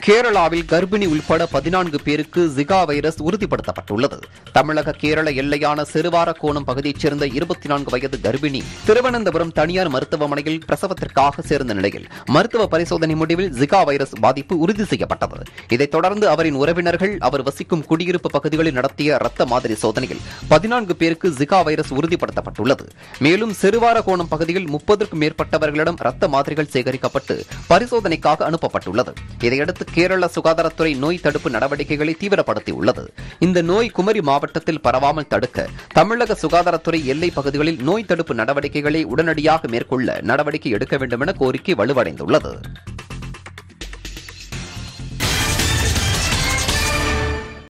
கேரளாவில் கர்ப்பிணி உள்பட பதினான்கு பேருக்கு ஜிகா வைரஸ் உறுதிப்படுத்தப்பட்டுள்ளது தமிழக கேரள எல்லையான சிறுவாரக்கோணம் பகுதியைச் சேர்ந்த இருபத்தி நான்கு வயது கர்ப்பிணி திருவனந்தபுரம் தனியார் மருத்துவமனையில் பிரசவத்திற்காக சேர்ந்த நிலையில் மருத்துவ பரிசோதனை முடிவில் ஜிகா வைரஸ் பாதிப்பு உறுதி செய்யப்பட்டது இதைத் தொடர்ந்து அவரின் உறவினர்கள் அவர் வசிக்கும் குடியிருப்பு பகுதிகளில் நடத்திய ரத்த மாதிரி சோதனையில் பதினான்கு பேருக்கு ஜிகா வைரஸ் உறுதிப்படுத்தப்பட்டுள்ளது மேலும் சிறுவாரக்கோணம் பகுதியில் முப்பதற்கும் மேற்பட்டவர்களிடம் ரத்த மாதிரிகள் சேகரிக்கப்பட்டு பரிசோதனைக்காக அனுப்பப்பட்டுள்ளது இதையடுத்து கேரள சுகாதாரத்துறை நோய் தடுப்பு நடவடிக்கைகளை தீவிரப்படுத்தியுள்ளது இந்த நோய் குமரி மாவட்டத்தில் பரவாமல் தடுக்க தமிழக சுகாதாரத்துறை எல்லை பகுதிகளில் நோய் தடுப்பு நடவடிக்கைகளை உடனடியாக மேற்கொள்ள நடவடிக்கை எடுக்க வேண்டும் என கோரிக்கை வலுவடைந்துள்ளது